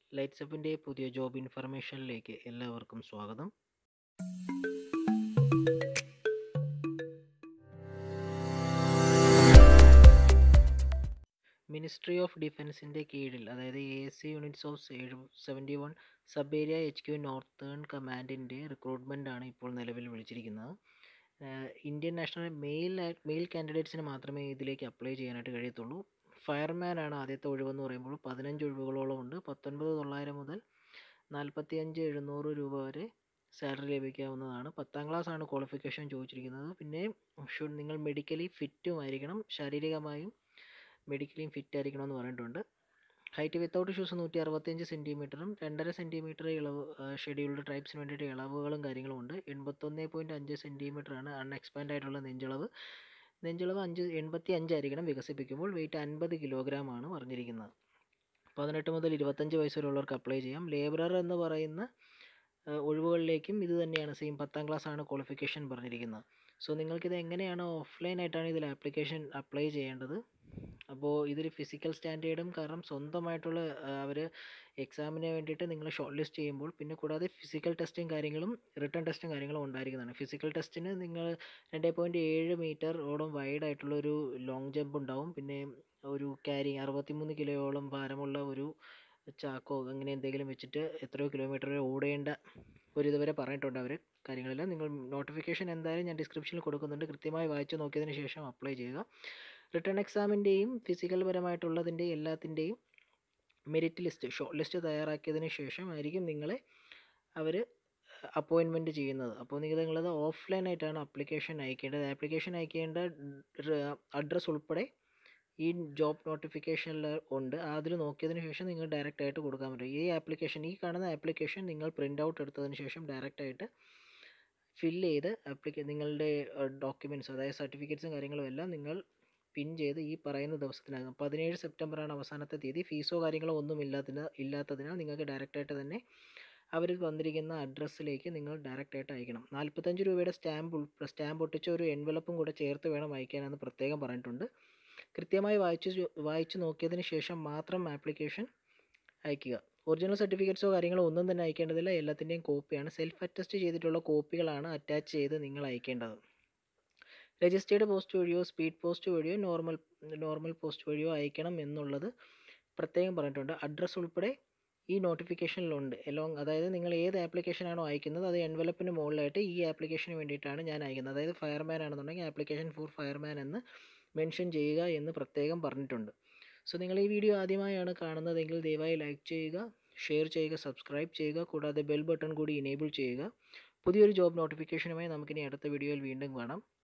ലൈറ്റ്സപ്പിൻ്റെ പുതിയ ജോബ് ഇൻഫർമേഷനിലേക്ക് എല്ലാവർക്കും സ്വാഗതം മിനിസ്ട്രി ഓഫ് ഡിഫൻസിൻ്റെ കീഴിൽ അതായത് A S C units of seventy one sub area H Q northern കമാൻഡിൻ്റെ റിക്രൂട്ട്മെൻ്റ് ആണ് ഇപ്പോൾ നിലവിൽ വിളിച്ചിരിക്കുന്നത് ഇന്ത്യൻ നാഷണൽ മെയിൽ മെയിൽ കാൻഡിഡേറ്റ്സിന് മാത്രമേ ഇതിലേക്ക് അപ്ലൈ ചെയ്യാനായിട്ട് കഴിയത്തുള്ളൂ ഫയർമാൻ ആണ് ആദ്യത്തെ ഒഴിവെന്ന് പറയുമ്പോൾ പതിനഞ്ച് ഒഴിവുകളോളം ഉണ്ട് പത്തൊൻപത് തൊള്ളായിരം മുതൽ നാൽപ്പത്തി അഞ്ച് എഴുന്നൂറ് രൂപ വരെ സാലറി ലഭിക്കാവുന്നതാണ് പത്താം ക്ലാസ് ആണ് ക്വാളിഫിക്കേഷൻ ചോദിച്ചിരിക്കുന്നത് പിന്നെ ഷുഡ് നിങ്ങൾ മെഡിക്കലി ഫിറ്റും ആയിരിക്കണം ശാരീരികമായും മെഡിക്കലിയും ഫിറ്റ് ആയിരിക്കണം എന്ന് പറഞ്ഞിട്ടുണ്ട് ഹൈറ്റ് വിത്തൗട്ട് ഷൂസ് നൂറ്റി അറുപത്തിയഞ്ച് സെൻറ്റിമീറ്ററും രണ്ടര സെൻറ്റിമീറ്റർ ഇളവ് ഷെഡ്യൂൾഡ് ട്രൈബ്സിന് വേണ്ടിയിട്ട് ഇളവുകളും കാര്യങ്ങളും ഉണ്ട് എൺപത്തൊന്ന് പോയിൻറ്റ് അഞ്ച് സെൻറ്റിമീറ്റർ ആണ് അൺഎക്സ്പാൻഡ് ആയിട്ടുള്ള നെഞ്ചളവ് നെഞ്ചളവ് അഞ്ച് എൺപത്തി അഞ്ചായിരിക്കണം വികസിപ്പിക്കുമ്പോൾ വെയിറ്റ് അൻപത് കിലോഗ്രാം ആണ് പറഞ്ഞിരിക്കുന്നത് പതിനെട്ട് മുതൽ ഇരുപത്തഞ്ച് വയസ്സ് വരെയുള്ളവർക്ക് അപ്ലൈ ചെയ്യാം ലേബറർ എന്ന് പറയുന്ന ഒഴിവുകളിലേക്കും ഇത് തന്നെയാണ് സെയിം പത്താം ക്ലാസ് ആണ് ക്വാളിഫിക്കേഷൻ പറഞ്ഞിരിക്കുന്നത് സോ നിങ്ങൾക്കിത് എങ്ങനെയാണ് ഓഫ്ലൈൻ ആയിട്ടാണ് ഇതിൽ ആപ്ലിക്കേഷൻ അപ്ലൈ ചെയ്യേണ്ടത് അപ്പോൾ ഇതിൽ ഫിസിക്കൽ സ്റ്റാൻഡേർഡും കാരണം സ്വന്തമായിട്ടുള്ള അവർ എക്സാമിന് വേണ്ടിയിട്ട് നിങ്ങൾ ഷോർട്ട് ലിസ്റ്റ് ചെയ്യുമ്പോൾ പിന്നെ കൂടാതെ ഫിസിക്കൽ ടെസ്റ്റും കാര്യങ്ങളും റിട്ടേൺ ടെസ്റ്റും കാര്യങ്ങളും ഉണ്ടായിരിക്കുന്നതാണ് ഫിസിക്കൽ ടെസ്റ്റിന് നിങ്ങൾ രണ്ട് പോയിൻറ്റ് ഏഴ് മീറ്ററോളം വൈഡ് ആയിട്ടുള്ള ഒരു ലോങ് ജമ്പ് ഉണ്ടാവും പിന്നെ ഒരു ക്യാരി അറുപത്തിമൂന്ന് കിലോയോളം ഭാരമുള്ള ഒരു ചാക്കോ അങ്ങനെ എന്തെങ്കിലും വെച്ചിട്ട് എത്രയോ കിലോമീറ്റർ ഓടേണ്ട ഒരു ഇതുവരെ പറഞ്ഞിട്ടുണ്ട് അവർ കാര്യങ്ങളെല്ലാം നിങ്ങൾ നോട്ടിഫിക്കേഷൻ എന്തായാലും ഞാൻ ഡിസ്ക്രിപ്ഷനിൽ കൊടുക്കുന്നുണ്ട് കൃത്യമായി വായിച്ചു നോക്കിയതിന് ശേഷം അപ്ലൈ ചെയ്യുക റിട്ടേൺ എക്സാമിൻ്റെയും ഫിസിക്കൽ പരമായിട്ടുള്ളതിൻ്റെയും എല്ലാത്തിൻ്റെയും മെറിറ്റ് ലിസ്റ്റ് ഷോർട്ട് ലിസ്റ്റ് തയ്യാറാക്കിയതിന് ശേഷം ആയിരിക്കും നിങ്ങളെ അവർ അപ്പോയിൻമെൻറ്റ് ചെയ്യുന്നത് അപ്പോൾ നിങ്ങൾ നിങ്ങളത് ഓഫ്ലൈൻ ആയിട്ടാണ് ആപ്ലിക്കേഷൻ അയക്കേണ്ടത് ആപ്ലിക്കേഷൻ അയക്കേണ്ട അഡ്രസ്സ് ഉൾപ്പെടെ ഈ ജോബ് നോട്ടിഫിക്കേഷനിൽ ഉണ്ട് അതിൽ നോക്കിയതിന് ശേഷം നിങ്ങൾ ഡയറക്റ്റ് ആയിട്ട് കൊടുക്കാൻ പറ്റും ഈ ആപ്ലിക്കേഷൻ ഈ കാണുന്ന ആപ്ലിക്കേഷൻ നിങ്ങൾ പ്രിൻ്റ് ഔട്ട് എടുത്തതിന് ശേഷം ഡയറക്റ്റ് ആയിട്ട് ഫില്ല് ചെയ്ത് ആപ്ലിക്ക നിങ്ങളുടെ ഡോക്യുമെൻറ്റ്സ് അതായത് സർട്ടിഫിക്കറ്റ്സും കാര്യങ്ങളും എല്ലാം നിങ്ങൾ പിൻ ചെയ്ത് ഈ പറയുന്ന ദിവസത്തിനകം പതിനേഴ് സെപ്റ്റംബറാണ് അവസാനത്തെ തീയതി ഫീസോ കാര്യങ്ങളോ ഒന്നും ഇല്ലാത്തതിനാൽ ഇല്ലാത്തതിനാൽ നിങ്ങൾക്ക് ഡയറക്റ്റ് ആയിട്ട് തന്നെ അവർ വന്നിരിക്കുന്ന അഡ്രസ്സിലേക്ക് നിങ്ങൾ ഡയറക്റ്റ് ആയിട്ട് അയക്കണം നാൽപ്പത്തഞ്ച് രൂപയുടെ സ്റ്റാമ്പ് സ്റ്റാമ്പ് ഒട്ടിച്ച ഒരു എൻവലപ്പും കൂടെ ചേർത്ത് വേണം അയക്കാനെന്ന് പ്രത്യേകം പറഞ്ഞിട്ടുണ്ട് കൃത്യമായി വായിച്ച് വായിച്ച് നോക്കിയതിന് ശേഷം മാത്രം ആപ്ലിക്കേഷൻ അയക്കുക ഒറിജിനൽ സർട്ടിഫിക്കറ്റ്സോ കാര്യങ്ങളോ ഒന്നും തന്നെ അയക്കേണ്ടതില്ല എല്ലാത്തിൻ്റെയും കോപ്പിയാണ് സെൽഫ് അറ്റസ്റ്റ് ചെയ്തിട്ടുള്ള കോപ്പികളാണ് അറ്റാച്ച് ചെയ്ത് നിങ്ങൾ അയക്കേണ്ടത് രജിസ്റ്റേർഡ് പോസ്റ്റ് വഴിയോ സ്പീഡ് പോസ്റ്റ് വഴിയോ നോർമൽ നോർമൽ പോസ്റ്റ് വഴിയോ അയക്കണം എന്നുള്ളത് പ്രത്യേകം പറഞ്ഞിട്ടുണ്ട് അഡ്രസ്സ് ഉൾപ്പെടെ ഈ നോട്ടിഫിക്കേഷനിലുണ്ട് എലോങ് അതായത് നിങ്ങൾ ഏത് ആപ്ലിക്കേഷനാണോ അയക്കുന്നത് അത് എൻവലപ്പിന് മുകളിലായിട്ട് ഈ ആപ്ലിക്കേഷന് വേണ്ടിയിട്ടാണ് ഞാൻ അയക്കുന്നത് അതായത് ഫയർമാൻ ആണെന്നുണ്ടെങ്കിൽ ആപ്ലിക്കേഷൻ ഫോർ ഫയർമാൻ എന്ന് മെൻഷൻ ചെയ്യുക എന്ന് പ്രത്യേകം പറഞ്ഞിട്ടുണ്ട് സോ നിങ്ങൾ ഈ വീഡിയോ ആദ്യമായാണ് കാണുന്നതെങ്കിൽ ദയവായി ലൈക്ക് ചെയ്യുക ഷെയർ ചെയ്യുക സബ്സ്ക്രൈബ് ചെയ്യുക കൂടാതെ ബെൽ ബട്ടൺ കൂടി ഇനേബിൾ ചെയ്യുക പുതിയൊരു ജോബ് നോട്ടിഫിക്കേഷനുമായി നമുക്കിനി അടുത്ത വീഡിയോയിൽ വീണ്ടും കാണാം